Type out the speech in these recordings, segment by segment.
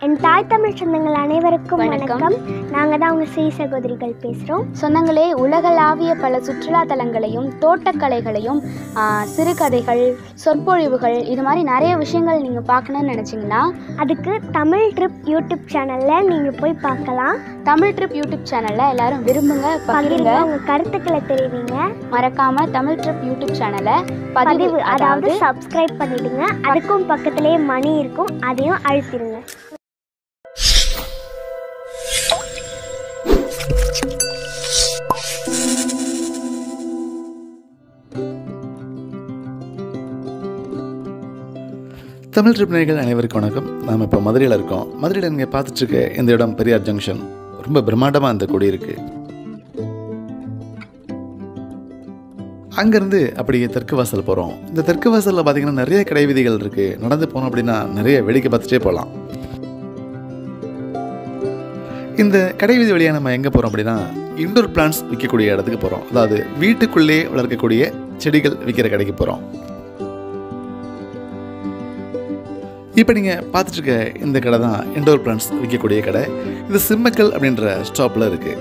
என் தாய் தமிழ் சொந்தங்கள் அனைவருக்கும் வணக்கம். வணக்கம் நாங்கள் தான் உங்கள் ஸ்ரீ சகோதரிகள் பேசுகிறோம் சொந்தங்களே உலகளாவிய பல சுற்றுலா தலங்களையும் தோட்டக்கலைகளையும் ஆ, சிறுகதைகள் சொற்பொழிவுகள் இது மாதிரி நிறைய விஷயங்கள் நீங்கள் பார்க்கணும்னு நினச்சிங்கன்னா அதுக்கு தமிழ் ட்ரிப் யூடியூப் சேனலில் நீங்கள் போய் பார்க்கலாம் தமிழ் ட்ரிப் யூடியூப் சேனலில் எல்லாரும் விரும்புங்க பகிருங்க பகிருங்க உங்கள் கருத்துக்களை தெரிவிங்க மறக்காம தமிழ் ட்ரிப் யூடியூப் சேனலை பதிவு பதிவு அதாவது அதாவது சப்ஸ்கிரைப் பண்ணிடுங்க அதுக்கும் பக்கத்துலேயே மணி இருக்கும் அதையும் அழுத்திடுங்க தமிழ் ட்ரிப் நேயர்கள் அனைவருக்கும் வணக்கம் நாம் இப்போ மதுரையில் இருக்கோம் மதுரையில் நீங்கள் பார்த்துட்ருக்க இந்த இடம் பெரியார் ஜங்ஷன் ரொம்ப பிரம்மாண்டமாக இந்த கொடி இருக்குது அங்கேருந்து அப்படியே தெற்கு வாசல் போகிறோம் இந்த தெற்கு வாசலில் பார்த்தீங்கன்னா நிறைய கடை வீதிகள் இருக்குது நடந்து போனோம் அப்படின்னா நிறைய வேடிக்கை பார்த்துட்டே போகலாம் இந்த கடை வீதி வழியாக நம்ம எங்கே போகிறோம் அப்படின்னா இண்டோர் பிளான்ஸ் விற்கக்கூடிய இடத்துக்கு போகிறோம் அதாவது வீட்டுக்குள்ளேயே வளர்க்கக்கூடிய செடிகள் விற்கிற கடைக்கு போகிறோம் இப்போ நீங்கள் பார்த்துட்டு இருக்க இந்த கடை தான் இண்டோர் பிளான்ஸ் விற்கக்கூடிய கடை இது சிம்மக்கல் அப்படின்ற ஸ்டாப்பில் இருக்குது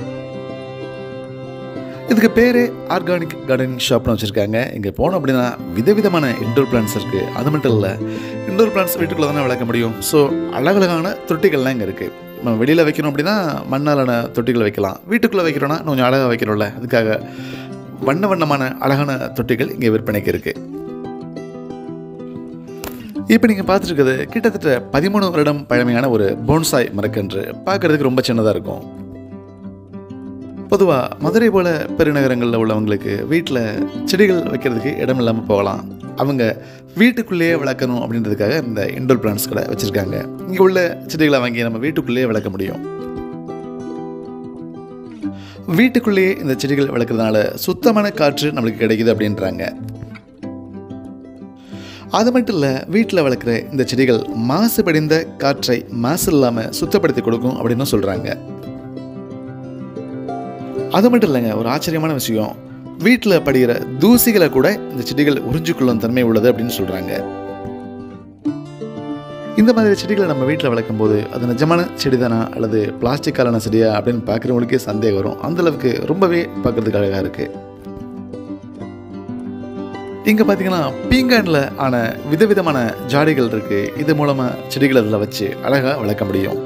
இதுக்கு பேர் ஆர்கானிக் கார்டனிங் ஷாப்னு வச்சுருக்காங்க இங்கே போனோம் அப்படின்னா விதவிதமான இண்டோர் பிளான்ஸ் இருக்குது அது மட்டும் இல்லை இண்டோர் பிளான்ஸ் வீட்டுக்குள்ளே தானே வளர்க்க முடியும் ஸோ அழகழகான தொட்டிகள்லாம் இங்கே இருக்குது நம்ம வெளியில் வைக்கணும் அப்படின்னா மண்ணாலான தொட்டிகள் வைக்கலாம் வீட்டுக்குள்ளே வைக்கிறோன்னா இன்னும் கொஞ்சம் அழகாக வைக்கிறோம்ல அதுக்காக வண்ண வண்ணமான அழகான தொட்டிகள் இங்கே விற்பனைக்கு இருக்குது இப்போ நீங்கள் பார்த்துருக்குது கிட்டத்தட்ட பதிமூணு வருடம் பழமையான ஒரு போன்சாய் மரக்கன்று பார்க்கறதுக்கு ரொம்ப சின்னதாக இருக்கும் பொதுவாக மதுரை போல பெருநகரங்களில் உள்ளவங்களுக்கு வீட்டில் செடிகள் வைக்கிறதுக்கு இடம் இல்லாமல் போகலாம் அவங்க வீட்டுக்குள்ளேயே வளர்க்கணும் அப்படின்றதுக்காக இந்த இண்டோர் பிளான்ஸ் கடை வச்சுருக்காங்க இங்கே உள்ள செடிகளை வாங்கி நம்ம வீட்டுக்குள்ளேயே வளர்க்க முடியும் வீட்டுக்குள்ளேயே இந்த செடிகள் வளர்க்குறதுனால சுத்தமான காற்று நம்மளுக்கு கிடைக்குது அப்படின்றாங்க அது மட்டும் இல்லை வீட்டில் வளர்க்குற இந்த செடிகள் மாசுபடிந்த காற்றை மாசு இல்லாமல் சுத்தப்படுத்தி கொடுக்கும் அப்படின்னு சொல்கிறாங்க அது மட்டும் இல்லைங்க ஒரு ஆச்சரியமான விஷயம் வீட்டில் படுகிற தூசிகளை கூட இந்த செடிகள் உறிஞ்சிக்கொள்ளும் தன்மை உள்ளது அப்படின்னு சொல்கிறாங்க இந்த மாதிரி செடிகளை நம்ம வீட்டில் வளர்க்கும் போது அது நிஜமான செடி தானா அல்லது பிளாஸ்டிக்காலான செடியா அப்படின்னு பார்க்குறவங்களுக்கே சந்தேகம் வரும் அந்த அளவுக்கு ரொம்பவே பார்க்கறதுக்கு அழகாக இருக்குது இங்கே பார்த்தீங்கன்னா பீங்கானில் ஆன விதவிதமான ஜாடிகள் இருக்குது இது மூலமாக செடிகளை அதில் வச்சு அழகாக வளர்க்க முடியும்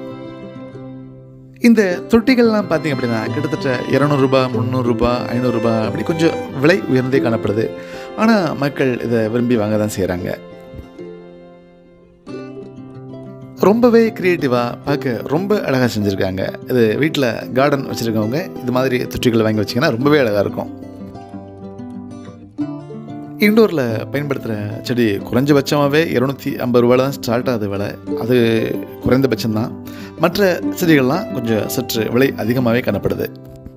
இந்த தொட்டிகள்லாம் பார்த்தீங்க அப்படின்னா கிட்டத்தட்ட இரநூறுபா முந்நூறுரூபா ஐநூறுரூபா அப்படி கொஞ்சம் விலை உயர்ந்தே காணப்படுது ஆனால் மக்கள் இதை விரும்பி வாங்க தான் செய்கிறாங்க ரொம்பவே க்ரியேட்டிவாக பார்க்க ரொம்ப அழகாக செஞ்சுருக்காங்க இது வீட்டில் கார்டன் வச்சுருக்கவங்க இது மாதிரி தொட்டிகள் வாங்கி வச்சிங்கன்னா ரொம்பவே அழகாக இருக்கும் இண்டோரில் பயன்படுத்துகிற செடி குறைஞ்சபட்சமாகவே இரநூத்தி ஐம்பது ரூபாயில் தான் ஸ்டார்ட் ஆகுது விலை அது குறைந்தபட்சம்தான் மற்ற செடிகள்லாம் கொஞ்சம் சற்று விலை அதிகமாகவே காணப்படுது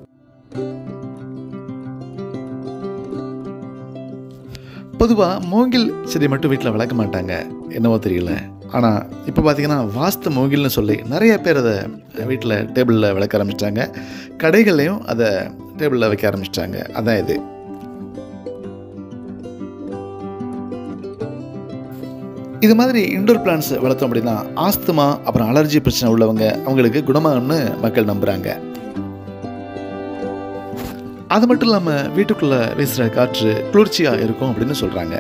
பொதுவாக மூங்கில் செடி மட்டும் வீட்டில் வளர்க்க மாட்டாங்க என்னவோ தெரியல ஆனால் இப்போ பார்த்தீங்கன்னா வாஸ்து மூங்கில்னு சொல்லி நிறைய பேர் அதை வீட்டில் டேபிளில் வளர்க்க ஆரம்பிச்சிட்டாங்க கடைகள்லையும் அதை டேபிளில் வைக்க ஆரம்பிச்சிட்டாங்க அதான் இது இது மாதிரி இண்டோர் பிளான்ஸ் வளர்த்தோம் அப்படின்னா ஆஸ்துமா அப்புறம் அலர்ஜி பிரச்சனை உள்ளவங்க அவங்களுக்கு குணமாகும்னு மக்கள் நம்புகிறாங்க அது மட்டும் இல்லாமல் வீட்டுக்குள்ளே வீசுகிற காற்று குளிர்ச்சியாக இருக்கும் அப்படின்னு சொல்கிறாங்க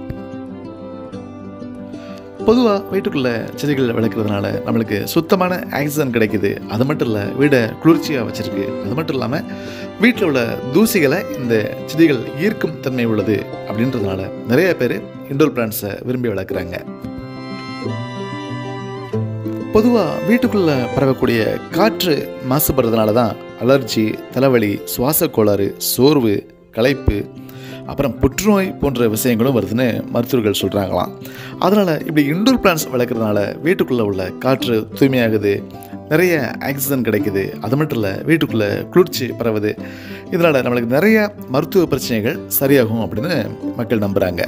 பொதுவாக வீட்டுக்குள்ளே செடிகள் வளர்க்குறதுனால நம்மளுக்கு சுத்தமான ஆக்சிஜன் கிடைக்குது அது மட்டும் இல்லை வீடை குளிர்ச்சியாக வச்சுருக்கு அது மட்டும் இல்லாமல் வீட்டில் உள்ள தூசிகளை இந்த செடிகள் ஈர்க்கும் தன்மை உள்ளது அப்படின்றதுனால நிறைய பேர் இண்டோர் பிளான்ஸை விரும்பி வளர்க்குறாங்க பொதுவாக வீட்டுக்குள்ளே பரவக்கூடிய காற்று மாசுபடுறதுனால தான் அலர்ஜி தலைவலி சுவாச கோளாறு சோர்வு களைப்பு அப்புறம் புற்றுநோய் போன்ற விஷயங்களும் வருதுன்னு மருத்துவர்கள் சொல்கிறாங்களாம் அதனால் இப்படி இண்டோர் பிளான்ஸ் வளர்க்குறதுனால வீட்டுக்குள்ளே உள்ள காற்று தூய்மையாகுது நிறைய ஆக்சிஜன் கிடைக்குது அது மட்டும் இல்லை வீட்டுக்குள்ளே குளிர்ச்சி பரவுது இதனால் நம்மளுக்கு நிறைய மருத்துவ பிரச்சனைகள் சரியாகும் அப்படின்னு மக்கள் நம்புகிறாங்க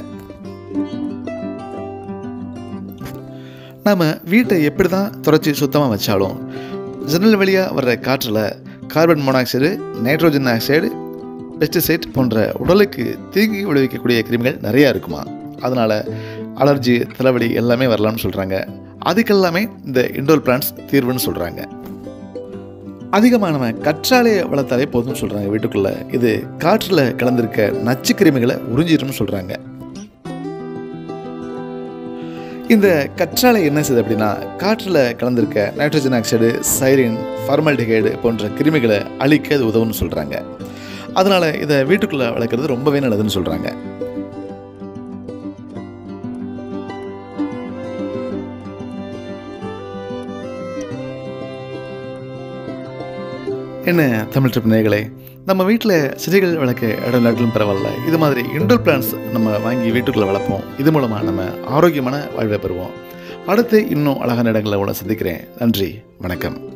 நாம் வீட்டை எப்படி தான் துடைச்சி சுத்தமாக வச்சாலும் ஜன்னல் வழியாக வர்ற காற்றில் carbon monoxide nitrogen oxide pesticide போன்ற உடலுக்கு தீங்கு விளைவிக்கக்கூடிய கிருமிகள் நிறையா இருக்குமா அதனால் அலர்ஜி தலைவலி எல்லாமே வரலாம்னு சொல்கிறாங்க அதுக்கெல்லாமே இந்த இண்டோர் பிளான்ஸ் தீர்வுன்னு சொல்கிறாங்க அதிகமானவன் கற்றாழையை வளர்த்தாலே போதும்னு சொல்கிறாங்க வீட்டுக்குள்ளே இது காற்றில் கலந்திருக்க நச்சு கிருமிகளை உறிஞ்சிடும்னு சொல்கிறாங்க இந்த கற்றாழை என்ன செய்யுது அப்படின்னா காற்றில் கலந்திருக்க நைட்ரஜன் ஆக்சைடு சைரின் ஃபார்மால்டிகைடு போன்ற கிருமிகளை அழிக்க அது உதவும்னு சொல்கிறாங்க அதனால் இதை வீட்டுக்குள்ளே வளர்க்குறது ரொம்பவே நல்லதுன்னு சொல்கிறாங்க என்ன தமிழ் ட்ரிப் நேயர்களே நம்ம வீட்டில் செடிகள் வளர்க்க இடம் இல்லாட்டிலும் பரவாயில்ல இது மாதிரி இண்டோர் பிளான்ஸ் நம்ம வாங்கி வீட்டுக்குள்ளே வளர்ப்போம் இது மூலமாக நம்ம ஆரோக்கியமான வாழ்வை பெறுவோம் அடுத்து இன்னும் அழகான இடங்களை உங்களை சந்திக்கிறேன் நன்றி வணக்கம்